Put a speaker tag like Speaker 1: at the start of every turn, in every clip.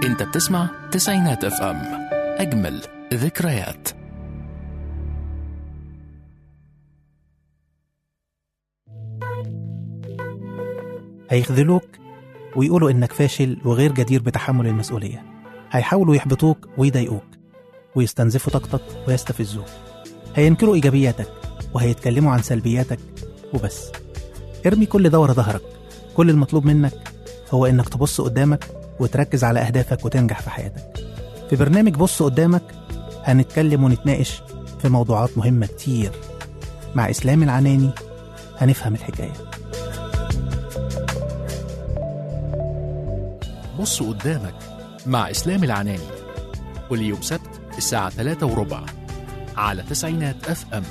Speaker 1: انت بتسمع تسعينات اف ام اجمل ذكريات
Speaker 2: هيخذلوك ويقولوا إنك فاشل وغير جدير بتحمل المسؤولية هيحاولوا يحبطوك ويضايقوك ويستنزفوا طاقتك ويستفزوك هينكروا إيجابياتك وهيتكلموا عن سلبياتك وبس ارمي كل ده ورا ظهرك كل المطلوب منك هو إنك تبص قدامك وتركز على أهدافك وتنجح في حياتك في برنامج بص قدامك هنتكلم ونتناقش في موضوعات مهمة كتير مع إسلام العناني هنفهم الحكايه
Speaker 1: بص قدامك مع اسلام العناني كل يوم سبت الساعة 3 وربع على تسعينات اف ام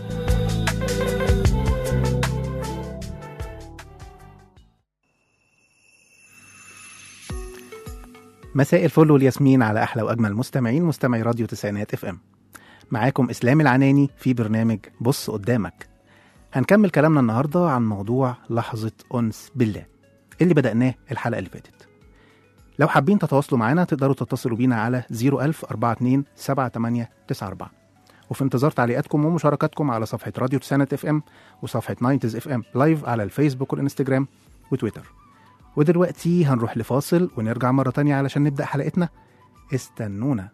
Speaker 2: مساء الفل والياسمين على احلى واجمل مستمعين مستمعي راديو تسعينات اف ام معاكم اسلام العناني في برنامج بص قدامك هنكمل كلامنا النهارده عن موضوع لحظه انس بالله اللي بدأناه الحلقه اللي فاتت لو حابين تتواصلوا معنا تقدروا تتصلوا بينا على 01000 42 7894 وفي انتظار تعليقاتكم ومشاركاتكم على صفحة راديو تسعينات اف ام وصفحة ناينتز اف ام لايف على الفيسبوك والانستجرام وتويتر ودلوقتي هنروح لفاصل ونرجع مرة تانية علشان نبدأ حلقتنا استنونا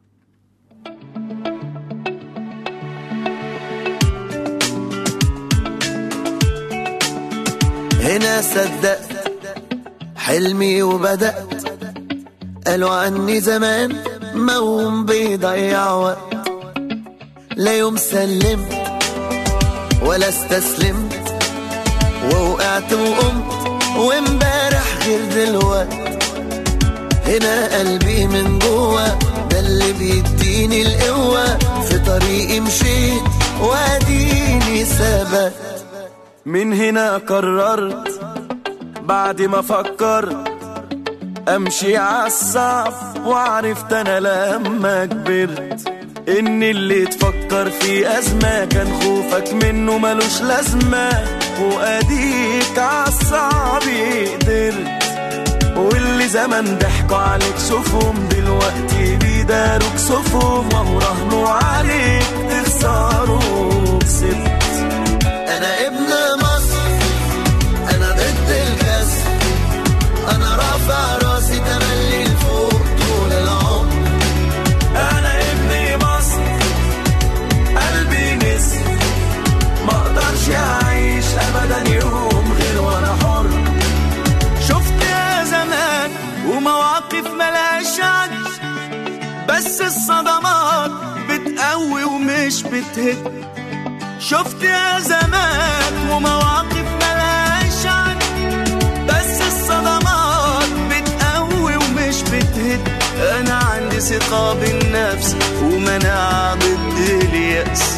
Speaker 3: هنا صدقت حلمي وبدأت قالوا عني زمان موم بيضيع وقت لا يوم سلمت ولا استسلمت ووقعت وقمت وامبارح غير دلوقت هنا قلبي من جوه ده اللي بيديني القوة في طريقي مشيت واديني ثبت من هنا قررت بعد ما فكرت امشي عالصعب وعرفت انا لما كبرت ان اللي تفكر في ازمة كان خوفك منه ملوش لازمة واديك عالصعب قدرت واللي زمان ضحكوا عليك شوفهم دلوقتي بيداروك صفهم وهو رهنوا عليك تخسروا كسبت انا ابن مصر انا ضد الكسر انا رافع راسي تملي لفوق طول العمر انا ابن مصر قلبي نسر ما اقدرش اعيش ابدا يوم غير وانا حر شفت يا زمان ومواقف ملهاش عد بس الصدمات بتقوي ومش بتهد شفت يا زمان ومواقف ملهاش عد بس الصدمات بتقوي ومش بتهد انا عندي ثقة بالنفس ومناعة ضد اليأس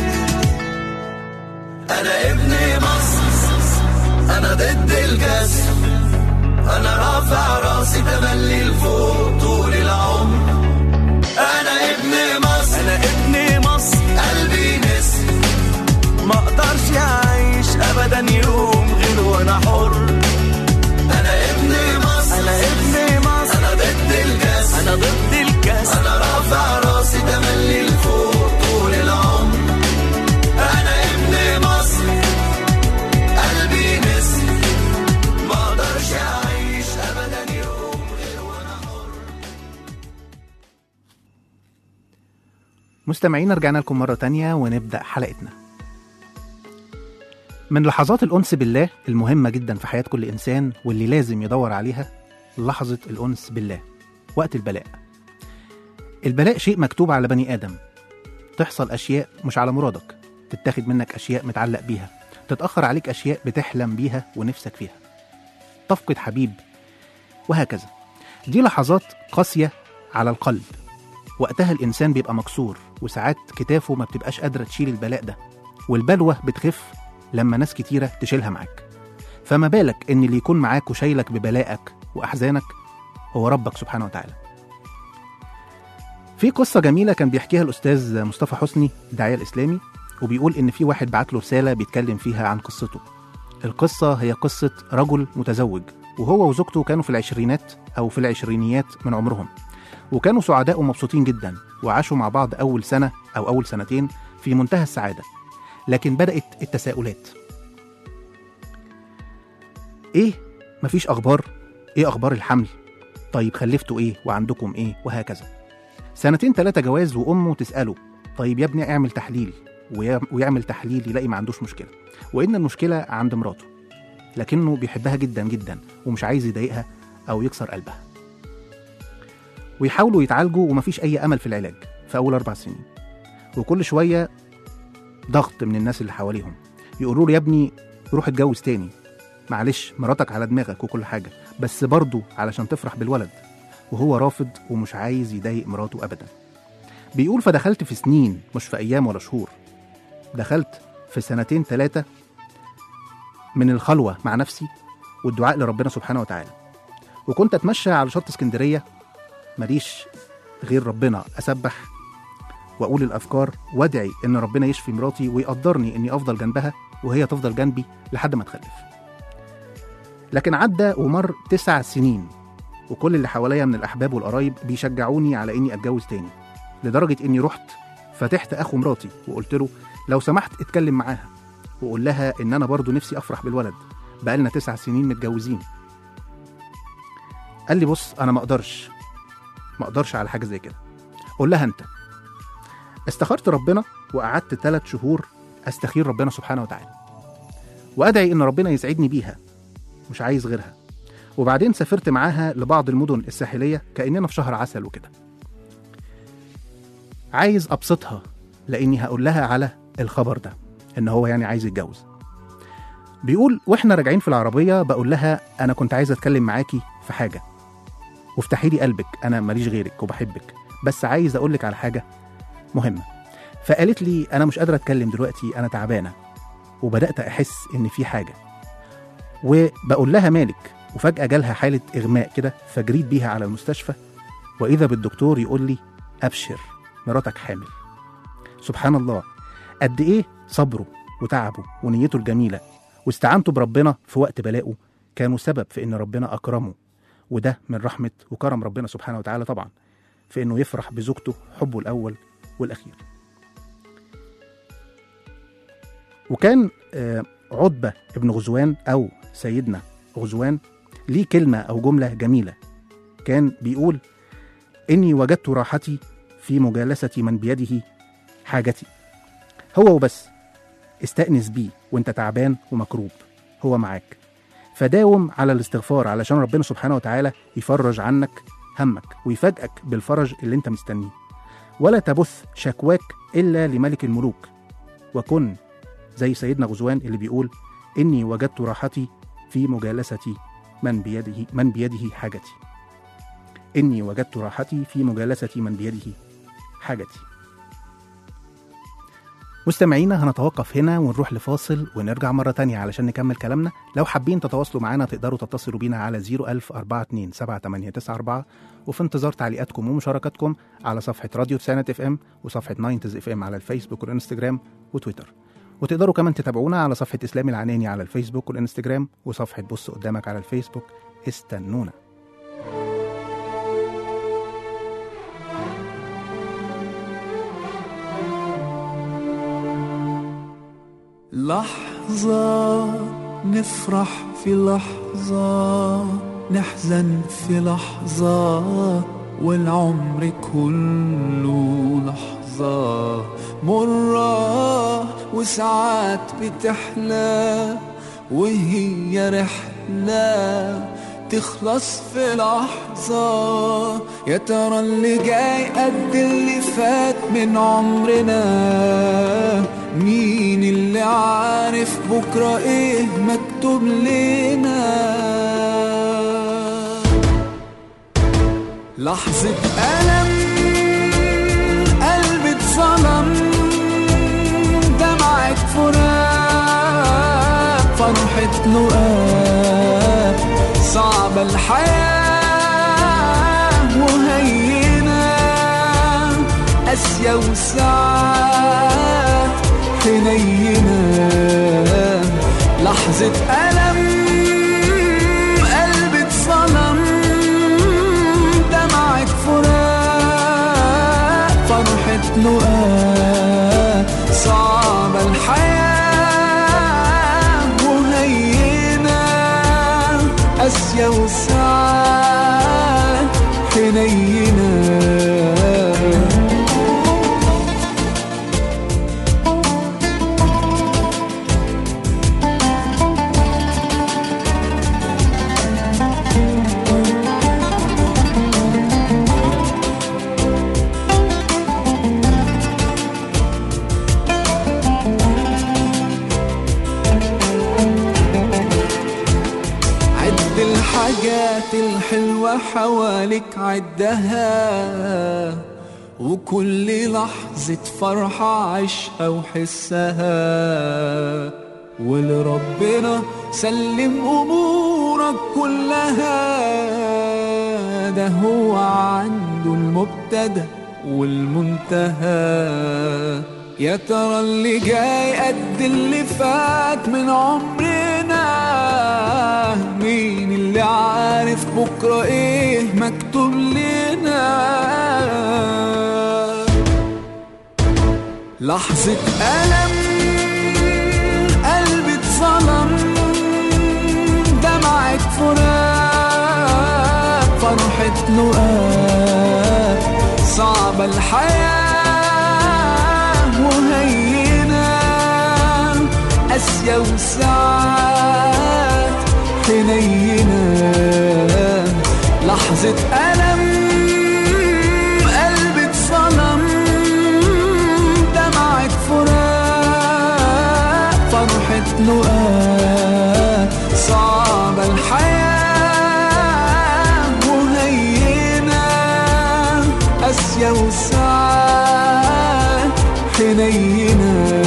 Speaker 3: انا ابن مصر انا ضد الكسر انا رافع راسي تملي لفوق طول العمر انا ابن مصر انا ابن مصر قلبي نسر ما اقدرش اعيش ابدا يوم غير وانا حر انا ابن مصر انا ابن مصر انا ضد الكاس انا ضد الكاس انا رافع راسي تملي لفوق طول العمر انا ابن مصر قلبي نسر ما اقدرش اعيش ابدا يوم غير وانا حر
Speaker 2: مستمعين رجعنا لكم مرة تانية ونبدأ حلقتنا من لحظات الأنس بالله المهمة جدا في حياة كل إنسان واللي لازم يدور عليها لحظة الأنس بالله وقت البلاء البلاء شيء مكتوب على بني آدم تحصل أشياء مش على مرادك تتاخد منك أشياء متعلق بيها تتأخر عليك أشياء بتحلم بيها ونفسك فيها تفقد حبيب وهكذا دي لحظات قاسية على القلب وقتها الإنسان بيبقى مكسور وساعات كتافه ما بتبقاش قادرة تشيل البلاء ده والبلوة بتخف لما ناس كتيرة تشيلها معاك فما بالك إن اللي يكون معاك وشايلك ببلائك وأحزانك هو ربك سبحانه وتعالى في قصة جميلة كان بيحكيها الأستاذ مصطفى حسني الداعية الإسلامي وبيقول إن في واحد بعت له رسالة بيتكلم فيها عن قصته القصة هي قصة رجل متزوج وهو وزوجته كانوا في العشرينات أو في العشرينيات من عمرهم وكانوا سعداء ومبسوطين جدا وعاشوا مع بعض أول سنة أو أول سنتين في منتهى السعادة لكن بدأت التساؤلات إيه مفيش أخبار إيه أخبار الحمل طيب خلفتوا إيه وعندكم إيه وهكذا سنتين ثلاثة جواز وأمه تسأله طيب يا ابني اعمل تحليل ويا- ويعمل تحليل يلاقي ما عندوش مشكلة وإن المشكلة عند مراته لكنه بيحبها جدا جدا ومش عايز يضايقها أو يكسر قلبها ويحاولوا يتعالجوا ومفيش أي أمل في العلاج في أول أربع سنين وكل شوية ضغط من الناس اللي حواليهم يقولوا له يا ابني روح اتجوز تاني معلش مراتك على دماغك وكل حاجة بس برضه علشان تفرح بالولد وهو رافض ومش عايز يضايق مراته أبدا بيقول فدخلت في سنين مش في أيام ولا شهور دخلت في سنتين ثلاثة من الخلوة مع نفسي والدعاء لربنا سبحانه وتعالى وكنت أتمشى على شط اسكندرية ماليش غير ربنا أسبح وأقول الأذكار وأدعي إن ربنا يشفي مراتي ويقدرني إني أفضل جنبها وهي تفضل جنبي لحد ما تخلف لكن عدى ومر تسع سنين وكل اللي حواليا من الأحباب والقرايب بيشجعوني على إني أتجوز تاني لدرجة إني رحت فتحت أخو مراتي وقلت له لو سمحت اتكلم معاها وقول لها إن أنا برضو نفسي أفرح بالولد بقالنا تسع سنين متجوزين قال لي بص أنا ما أقدرش ما أقدرش على حاجة زي كده قول لها أنت استخرت ربنا وقعدت ثلاث شهور أستخير ربنا سبحانه وتعالى وأدعي إن ربنا يسعدني بيها مش عايز غيرها وبعدين سافرت معاها لبعض المدن الساحلية كأننا في شهر عسل وكده عايز أبسطها لأني هقول لها على الخبر ده إن هو يعني عايز يتجوز بيقول واحنا راجعين في العربية بقول لها أنا كنت عايز أتكلم معاكي في حاجة وافتحي لي قلبك أنا ماليش غيرك وبحبك بس عايز أقول لك على حاجة مهمة فقالت لي أنا مش قادرة أتكلم دلوقتي أنا تعبانة وبدأت أحس إن في حاجة وبقول لها مالك وفجأة جالها حالة إغماء كده فجريت بيها على المستشفى وإذا بالدكتور يقول لي أبشر مراتك حامل سبحان الله قد إيه صبره وتعبه ونيته الجميلة واستعانته بربنا في وقت بلائه كانوا سبب في إن ربنا أكرمه وده من رحمة وكرم ربنا سبحانه وتعالى طبعا في إنه يفرح بزوجته حبه الأول والأخير وكان آه، عتبة ابن غزوان أو سيدنا غزوان ليه كلمة أو جملة جميلة كان بيقول إني وجدت راحتي في مجالسة من بيده حاجتي هو وبس استأنس بيه وانت تعبان ومكروب هو معاك فداوم على الاستغفار علشان ربنا سبحانه وتعالى يفرج عنك همك ويفاجئك بالفرج اللي انت مستنيه ولا تبث شكواك إلا لملك الملوك وكن زي سيدنا غزوان اللي بيقول إني وجدت راحتي في مجالسة من بيده من بيده حاجتي إني وجدت راحتي في مجالسة من بيده حاجتي مستمعينا هنتوقف هنا ونروح لفاصل ونرجع مرة تانية علشان نكمل كلامنا لو حابين تتواصلوا معنا تقدروا تتصلوا بينا على 01042 وفي انتظار تعليقاتكم ومشاركاتكم على صفحة راديو تسعينات اف ام وصفحة ناينتز اف ام على الفيسبوك والانستجرام وتويتر وتقدروا كمان تتابعونا على صفحة إسلام العناني على الفيسبوك والإنستجرام وصفحة بص قدامك على الفيسبوك استنونا
Speaker 4: لحظة نفرح في لحظة نحزن في لحظة والعمر كله لحظة مرة وساعات بتحلى وهي رحلة تخلص في لحظة يا ترى اللي جاي قد اللي فات من عمرنا مين اللي عارف بكرة ايه مكتوب لنا لحظة ألم قلبي اتظلم دمعة فراق فرحة لقاء صعبة الحياة وهينة قاسية وساعات حنينة لحظة ألم قلبي اتظلم دمعة فراق لقاء صعبة الحياة وهينة قاسية وساعات حنينة عد الحاجات الحلوة حواليك عدها وكل لحظة فرحة عيشها وحسها ولربنا سلم أمورك كلها ده هو عنده المبتدأ والمنتهى يا ترى اللي جاي قد اللي فات من عمرنا مين اللي عارف بكرة ايه مكتوب لنا لحظة ألم قلبي اتظلم دمعة فراق فرحة لقاء صعبة الحياة وهينة قاسية وساعات حنينة لحظة ألم قلبي اتظلم دمعة فراق فرحة لقاء صعبة الحياة وهينة قاسية وساعات حنينة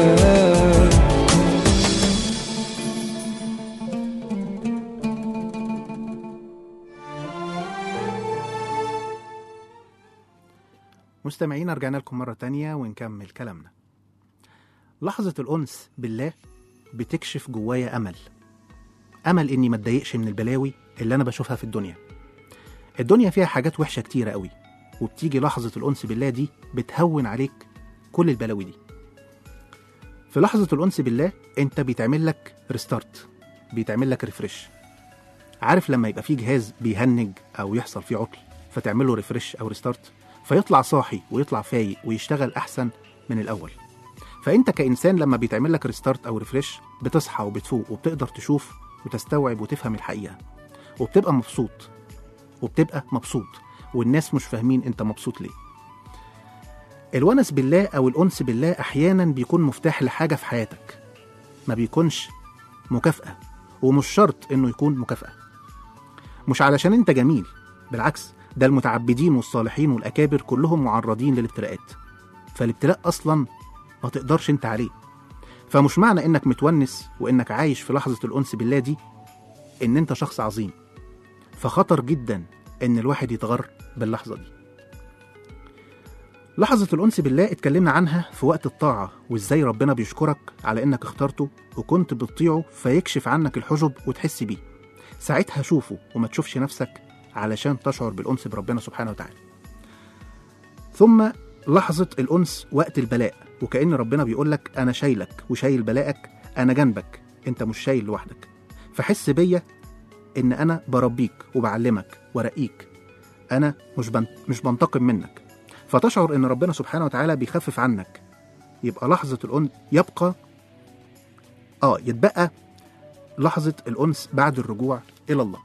Speaker 2: مستمعين رجعنا لكم مرة تانية ونكمل كلامنا لحظة الأنس بالله بتكشف جوايا أمل أمل إني ما اتضايقش من البلاوي اللي أنا بشوفها في الدنيا الدنيا فيها حاجات وحشة كتيرة قوي وبتيجي لحظة الأنس بالله دي بتهون عليك كل البلاوي دي في لحظة الأنس بالله أنت بيتعمل لك ريستارت بيتعمل لك ريفرش عارف لما يبقى في جهاز بيهنج أو يحصل فيه عطل فتعمل له ريفرش أو ريستارت فيطلع صاحي ويطلع فايق ويشتغل أحسن من الأول فأنت كإنسان لما بيتعمل لك ريستارت أو ريفرش بتصحى وبتفوق وبتقدر تشوف وتستوعب وتفهم الحقيقة وبتبقى مبسوط وبتبقى مبسوط والناس مش فاهمين انت مبسوط ليه الونس بالله او الانس بالله احيانا بيكون مفتاح لحاجه في حياتك ما بيكونش مكافاه ومش شرط انه يكون مكافاه مش علشان انت جميل بالعكس ده المتعبدين والصالحين والاكابر كلهم معرضين للابتلاءات فالابتلاء اصلا ما تقدرش انت عليه فمش معنى انك متونس وانك عايش في لحظه الانس بالله دي ان انت شخص عظيم فخطر جدا ان الواحد يتغر باللحظه دي لحظة الأنس بالله اتكلمنا عنها في وقت الطاعة وإزاي ربنا بيشكرك على إنك اخترته وكنت بتطيعه فيكشف عنك الحجب وتحس بيه ساعتها شوفه وما تشوفش نفسك علشان تشعر بالأنس بربنا سبحانه وتعالى ثم لحظة الأنس وقت البلاء وكأن ربنا بيقول لك أنا شايلك وشايل بلاءك أنا جنبك أنت مش شايل لوحدك فحس بيا إن أنا بربيك وبعلمك ورقيك أنا مش بن... مش بنتقم منك فتشعر ان ربنا سبحانه وتعالى بيخفف عنك يبقى لحظه الانس يبقى اه يتبقى لحظه الانس بعد الرجوع الى الله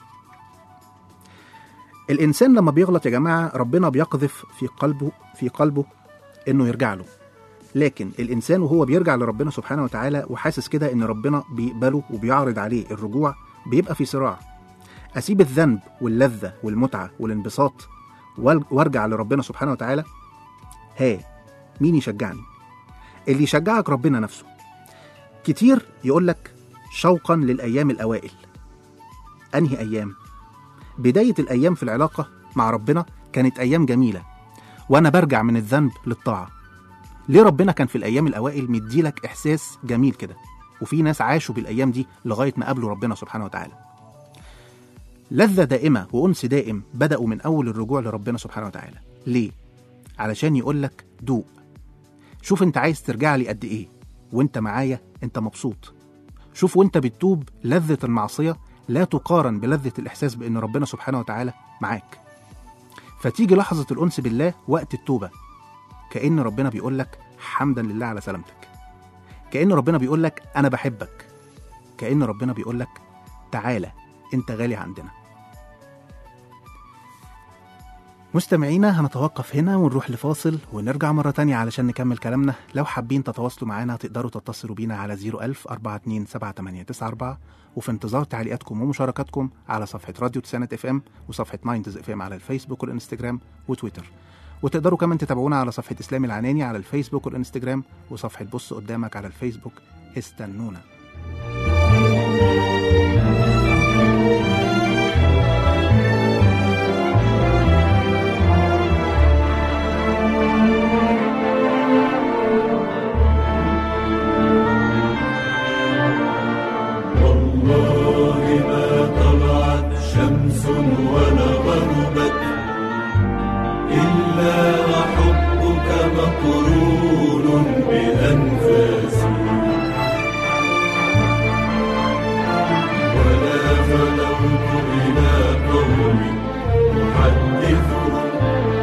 Speaker 2: الانسان لما بيغلط يا جماعه ربنا بيقذف في قلبه في قلبه انه يرجع له لكن الانسان وهو بيرجع لربنا سبحانه وتعالى وحاسس كده ان ربنا بيقبله وبيعرض عليه الرجوع بيبقى في صراع اسيب الذنب واللذه والمتعه والانبساط وارجع لربنا سبحانه وتعالى ها مين يشجعني اللي يشجعك ربنا نفسه كتير يقول لك شوقا للايام الاوائل انهي ايام بدايه الايام في العلاقه مع ربنا كانت ايام جميله وانا برجع من الذنب للطاعه ليه ربنا كان في الايام الاوائل مديلك احساس جميل كده وفي ناس عاشوا بالايام دي لغايه ما قابلوا ربنا سبحانه وتعالى لذة دائمة وأنس دائم بدأوا من أول الرجوع لربنا سبحانه وتعالى ليه؟ علشان يقولك دوق شوف انت عايز ترجع لي قد ايه وانت معايا انت مبسوط شوف وانت بتتوب لذة المعصية لا تقارن بلذة الإحساس بأن ربنا سبحانه وتعالى معاك فتيجي لحظة الأنس بالله وقت التوبة كأن ربنا بيقول لك حمدا لله على سلامتك كأن ربنا بيقول لك أنا بحبك كأن ربنا بيقول لك تعالى أنت غالي عندنا مستمعينا هنتوقف هنا ونروح لفاصل ونرجع مرة تانية علشان نكمل كلامنا لو حابين تتواصلوا معانا تقدروا تتصلوا بينا على 01000 427 وفي انتظار تعليقاتكم ومشاركاتكم على صفحة راديو تسانة اف ام وصفحة مايندز اف ام على الفيسبوك والانستجرام وتويتر وتقدروا كمان تتابعونا على صفحة إسلام العناني على الفيسبوك والانستجرام وصفحة بص قدامك على الفيسبوك استنونا
Speaker 3: والله ما طلعت شمس ولا غربت إلا وحبك مقرون بأنفاسي ولا فلوت إلى قوم أحدثهم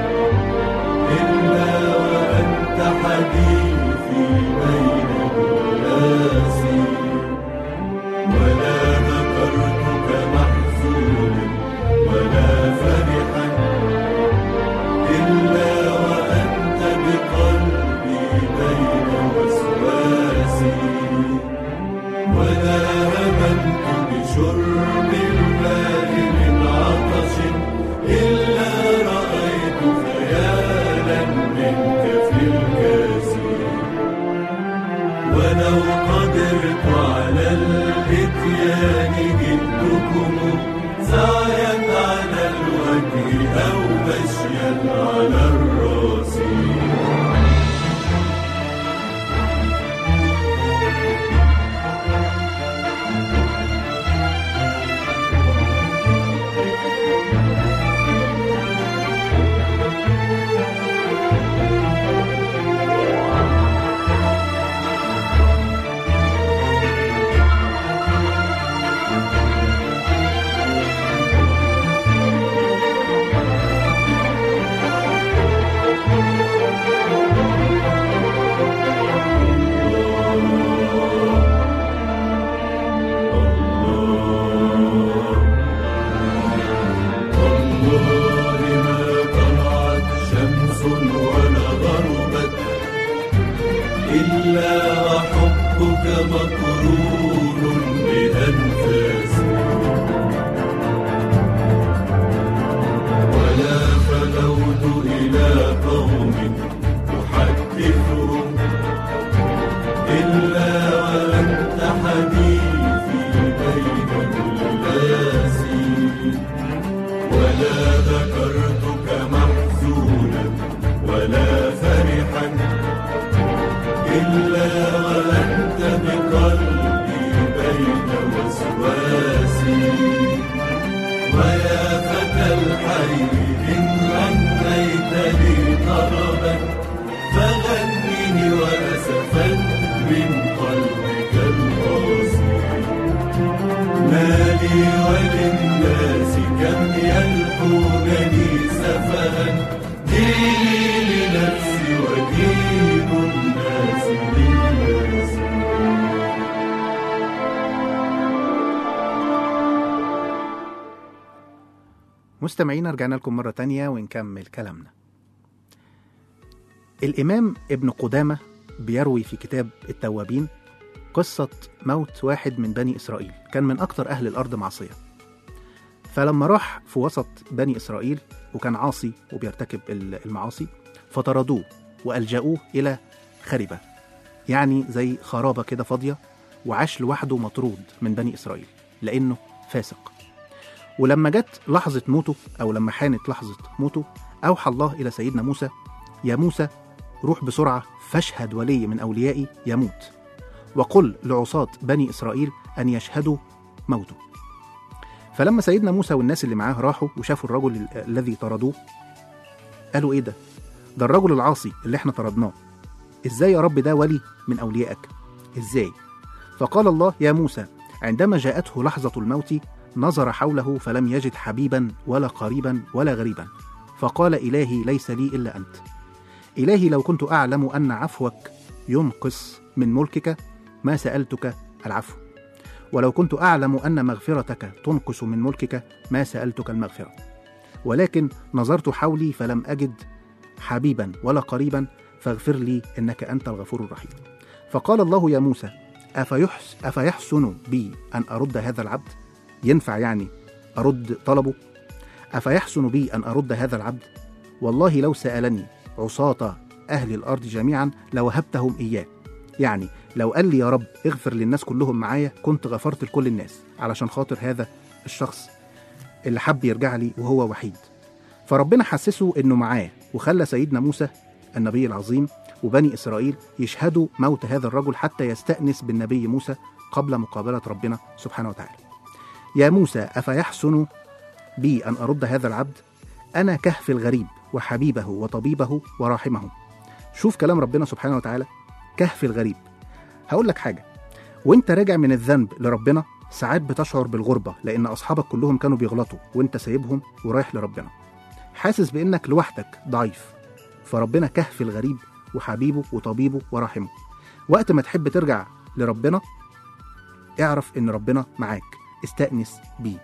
Speaker 3: إلا وأنت حديثي بين الناس ولا ذكرتك محزونا ولا فرحا إلا وأنت بقلبي بين وسواسي ولا هممت بشرب الماء من عطش إلا رأيت خيالا منك في الكاسي ولو قدرت على الاتيان جئتكم سعيا على الوجه او مشيا على الراس والله ما طلعت شمس ولا غربت إلا وحبك مقرون بأنفاسي ولا فلوت إلى قوم أحدثهم إلا وأنت حديثي بين الناس ولا ذكرتك محزونا ولا فرحا إلا وأنت بقلبي بين وسواسي ويا فتى الحي إن غنيت لي طربا فغنني وأسفا من قلبك القاسي ما لي وللناس كم يلحونني سفها ديني لنفسي ودين الناس للناس
Speaker 2: مستمعينا رجعنا لكم مرة تانية ونكمل كلامنا الإمام ابن قدامة بيروي في كتاب التوابين قصة موت واحد من بني إسرائيل كان من أكتر أهل الأرض معصية فلما راح في وسط بني إسرائيل وكان عاصي وبيرتكب المعاصي فطردوه وألجأوه إلى خربة يعني زي خرابة كده فاضية وعاش لوحده مطرود من بني إسرائيل لأنه فاسق ولما جت لحظة موته أو لما حانت لحظة موته أوحى الله إلى سيدنا موسى يا موسى روح بسرعة فاشهد ولي من أوليائي يموت وقل لعصاة بني إسرائيل أن يشهدوا موته فلما سيدنا موسى والناس اللي معاه راحوا وشافوا الرجل ال- الذي طردوه قالوا إيه ده؟ ده الرجل العاصي اللي احنا طردناه ازاي يا رب ده ولي من اوليائك ازاي فقال الله يا موسى عندما جاءته لحظه الموت نظر حوله فلم يجد حبيبا ولا قريبا ولا غريبا فقال الهي ليس لي الا انت الهي لو كنت اعلم ان عفوك ينقص من ملكك ما سالتك العفو ولو كنت اعلم ان مغفرتك تنقص من ملكك ما سالتك المغفره ولكن نظرت حولي فلم اجد حبيبا ولا قريبا فاغفر لي انك انت الغفور الرحيم فقال الله يا موسى أفيحس أفيحسن بي أن أرد هذا العبد؟ ينفع يعني أرد طلبه؟ أفيحسن بي أن أرد هذا العبد؟ والله لو سألني عصاة أهل الأرض جميعا لوهبتهم إياه يعني لو قال لي يا رب اغفر للناس كلهم معايا كنت غفرت لكل الناس علشان خاطر هذا الشخص اللي حب يرجع لي وهو وحيد فربنا حسسه انه معاه وخلى سيدنا موسى النبي العظيم وبني اسرائيل يشهدوا موت هذا الرجل حتى يستأنس بالنبي موسى قبل مقابلة ربنا سبحانه وتعالى. يا موسى أفيحسن بي أن أرد هذا العبد؟ أنا كهف الغريب وحبيبه وطبيبه وراحمه. شوف كلام ربنا سبحانه وتعالى كهف الغريب. هقول لك حاجة وانت راجع من الذنب لربنا ساعات بتشعر بالغربة لأن أصحابك كلهم كانوا بيغلطوا وانت سايبهم ورايح لربنا. حاسس بإنك لوحدك ضعيف فربنا كهف الغريب وحبيبه وطبيبه وراحمه وقت ما تحب ترجع لربنا اعرف ان ربنا معاك استأنس بيه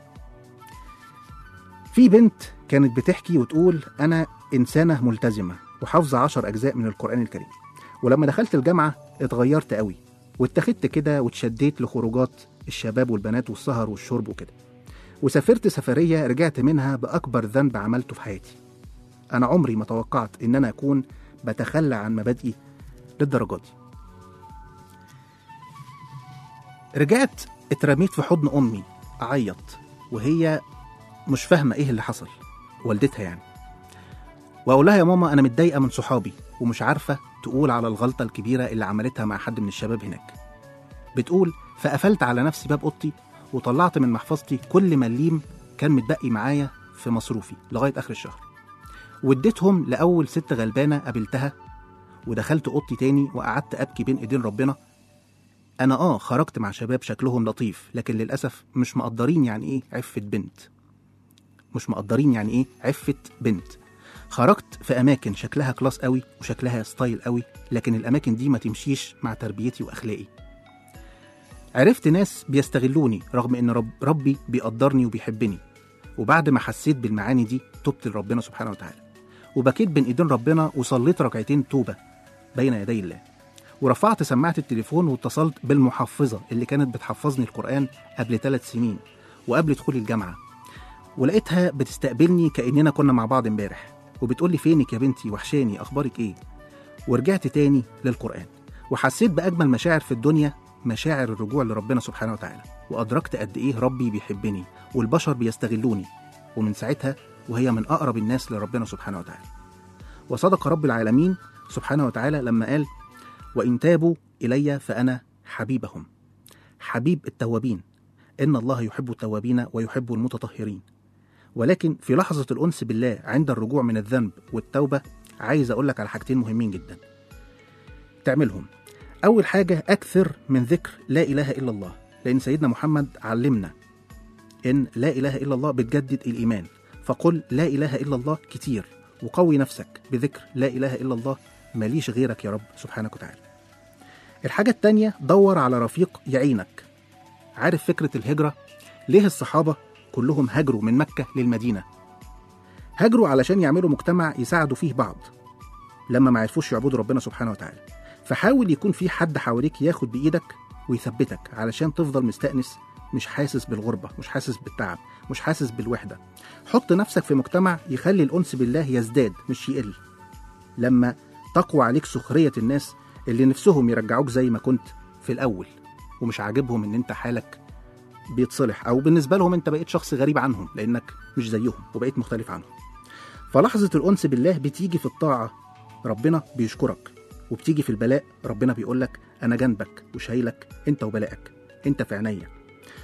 Speaker 2: في بنت كانت بتحكي وتقول انا انسانة ملتزمة وحافظة عشر اجزاء من القرآن الكريم ولما دخلت الجامعة اتغيرت قوي واتخذت كده واتشديت لخروجات الشباب والبنات والسهر والشرب وكده وسافرت سفرية رجعت منها بأكبر ذنب عملته في حياتي أنا عمري ما توقعت إن أنا أكون بتخلى عن مبادئي للدرجة دي رجعت اترميت في حضن أمي أعيط وهي مش فاهمة إيه اللي حصل والدتها يعني وأقول لها يا ماما أنا متضايقة من صحابي ومش عارفة تقول على الغلطة الكبيرة اللي عملتها مع حد من الشباب هناك بتقول فقفلت على نفسي باب أوضتي وطلعت من محفظتي كل مليم كان متبقي معايا في مصروفي لغاية آخر الشهر واديتهم لأول ست غلبانة قابلتها ودخلت أوضتي تاني وقعدت أبكي بين إيدين ربنا أنا آه خرجت مع شباب شكلهم لطيف لكن للأسف مش مقدرين يعني إيه عفة بنت مش مقدرين يعني إيه عفة بنت خرجت في أماكن شكلها كلاس قوي وشكلها ستايل قوي لكن الأماكن دي ما تمشيش مع تربيتي وأخلاقي عرفت ناس بيستغلوني رغم إن رب ربي بيقدرني وبيحبني وبعد ما حسيت بالمعاني دي تبت لربنا سبحانه وتعالى وبكيت بين ايدين ربنا وصليت ركعتين توبه بين يدي الله ورفعت سماعه التليفون واتصلت بالمحفظه اللي كانت بتحفظني القران قبل ثلاث سنين وقبل دخولي الجامعه ولقيتها بتستقبلني كاننا كنا مع بعض امبارح وبتقول لي فينك يا بنتي وحشاني اخبارك ايه ورجعت تاني للقران وحسيت باجمل مشاعر في الدنيا مشاعر الرجوع لربنا سبحانه وتعالى وادركت قد ايه ربي بيحبني والبشر بيستغلوني ومن ساعتها وهي من اقرب الناس لربنا سبحانه وتعالى وصدق رب العالمين سبحانه وتعالى لما قال وان تابوا الي فانا حبيبهم حبيب التوابين ان الله يحب التوابين ويحب المتطهرين ولكن في لحظه الانس بالله عند الرجوع من الذنب والتوبه عايز اقول لك على حاجتين مهمين جدا تعملهم أول حاجة أكثر من ذكر لا إله إلا الله لأن سيدنا محمد علمنا إن لا إله إلا الله بتجدد الإيمان فقل لا إله إلا الله كتير وقوي نفسك بذكر لا إله إلا الله ماليش غيرك يا رب سبحانك وتعالى الحاجة التانية دور على رفيق يعينك عارف فكرة الهجرة ليه الصحابة كلهم هاجروا من مكة للمدينة هاجروا علشان يعملوا مجتمع يساعدوا فيه بعض لما ما عرفوش يعبدوا ربنا سبحانه وتعالى فحاول يكون في حد حواليك ياخد بإيدك ويثبتك علشان تفضل مستأنس مش حاسس بالغربة مش حاسس بالتعب مش حاسس بالوحدة حط نفسك في مجتمع يخلي الأنس بالله يزداد مش يقل لما تقوى عليك سخرية الناس اللي نفسهم يرجعوك زي ما كنت في الأول ومش عاجبهم إن أنت حالك بيتصلح أو بالنسبة لهم أنت بقيت شخص غريب عنهم لأنك مش زيهم وبقيت مختلف عنهم فلحظة الأنس بالله بتيجي في الطاعة ربنا بيشكرك وبتيجي في البلاء ربنا بيقول لك انا جنبك وشايلك انت وبلائك انت في عينيا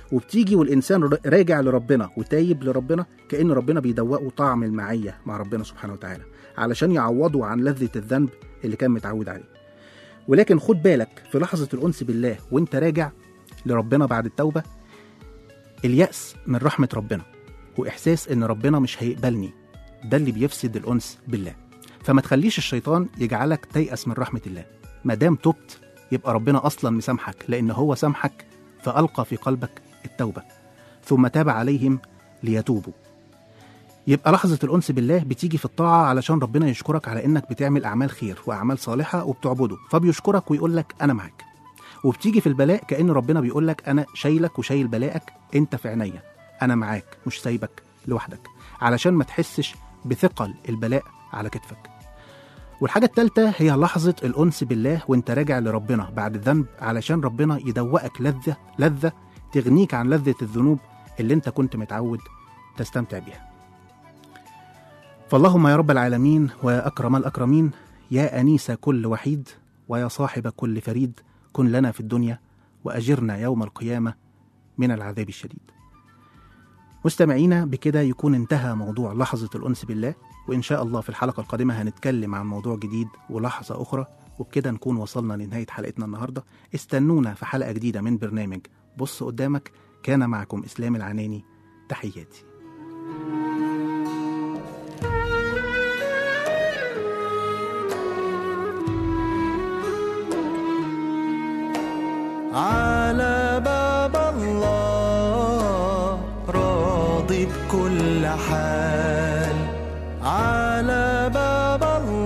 Speaker 2: وبتيجي والإنسان ر- راجع لربنا وتايب لربنا كأن ربنا بيدوقه طعم المعية مع ربنا سبحانه وتعالى علشان يعوضه عن لذة الذنب اللي كان متعود عليه ولكن خد بالك في لحظة الأنس بالله وانت راجع لربنا بعد التوبة اليأس من رحمة ربنا وإحساس إن ربنا مش هيقبلني ده اللي بيفسد الأنس بالله فما تخليش الشيطان يجعلك تيأس من رحمة الله ما دام تبت يبقى ربنا أصلا مسامحك لأن هو سامحك فألقى في قلبك التوبة ثم تاب عليهم ليتوبوا يبقى لحظة الأنس بالله بتيجي في الطاعة علشان ربنا يشكرك على إنك بتعمل أعمال خير وأعمال صالحة وبتعبده فبيشكرك ويقول لك أنا معاك وبتيجي في البلاء كأن ربنا بيقول لك أنا شايلك وشايل بلاءك أنت في عينيا أنا معاك مش سايبك لوحدك علشان ما تحسش بثقل البلاء على كتفك والحاجة التالتة هي لحظة الأنس بالله وانت راجع لربنا بعد الذنب علشان ربنا يدوقك لذة لذة تغنيك عن لذة الذنوب اللي انت كنت متعود تستمتع بيها فاللهم يا رب العالمين وأكرم الأكرمين يا أنيس كل وحيد ويا صاحب كل فريد كن لنا في الدنيا وأجرنا يوم القيامة من العذاب الشديد مستمعينا بكده يكون انتهى موضوع لحظة الأنس بالله وإن شاء الله في الحلقة القادمة هنتكلم عن موضوع جديد ولحظة أخرى وبكده نكون وصلنا لنهاية حلقتنا النهاردة استنونا في حلقة جديدة من برنامج بص قدامك كان معكم إسلام العناني تحياتي
Speaker 3: على باب الله راضي بكل حال على باب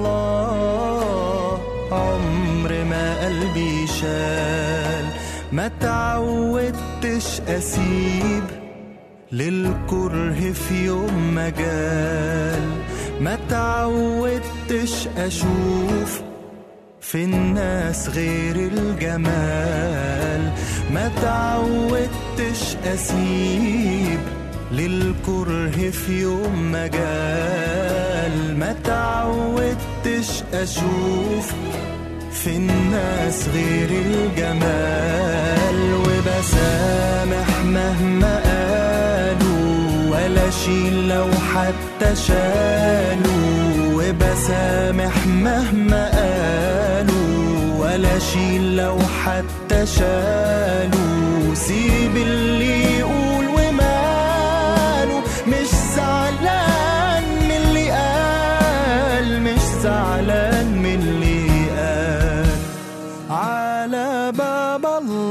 Speaker 3: الله عمر ما قلبي شال ما تعودتش اسيب للكره في يوم مجال ما تعودتش اشوف في الناس غير الجمال ما تعودتش اسيب للكره في يوم مجال ما تعودتش اشوف في الناس غير الجمال وبسامح مهما قالوا ولا شيل لو حتى شالوا وبسامح مهما قالوا ولا شيل لو حتى شالوا سيب اللي يقول وماله مش زعلان من اللي قال مش زعلان من اللي قال على باب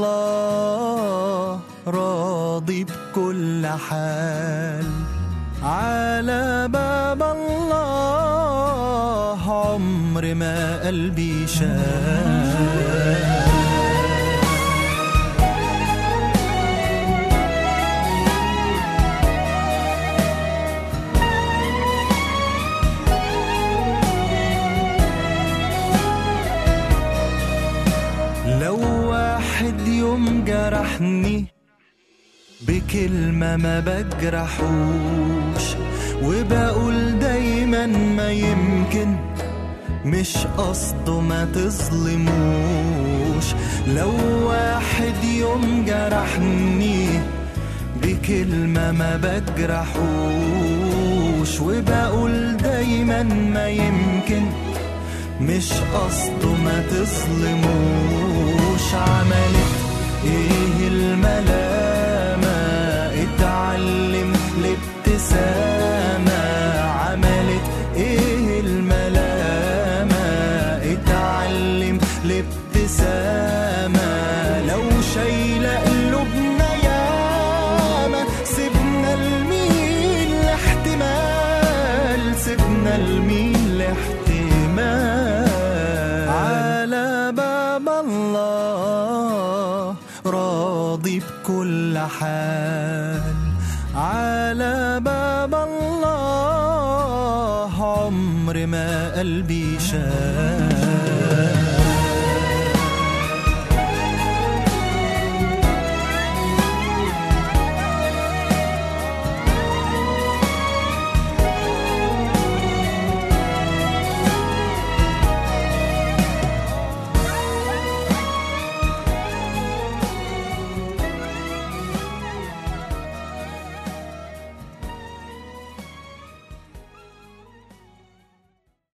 Speaker 3: الله راضي بكل حال على باب الله عمر ما قلبي شال لو واحد يوم جرحني بكلمة ما بجرحوش وبقول دايما ما يمكن مش قصده ما تظلموش لو واحد يوم جرحني بكلمة ما بجرحوش وبقول دايما ما يمكن مش قصده ما تظلموش عملت ايه الملامة اتعلم الابتسامة عملت ايه الملامة اتعلم الابتسامة لو شايلة قلوبنا ياما سيبنا الميل الاحتمال سيبنا الميل الاحتمال على باب الله راضي بكل حال على باب الله عمر ما قلبي شال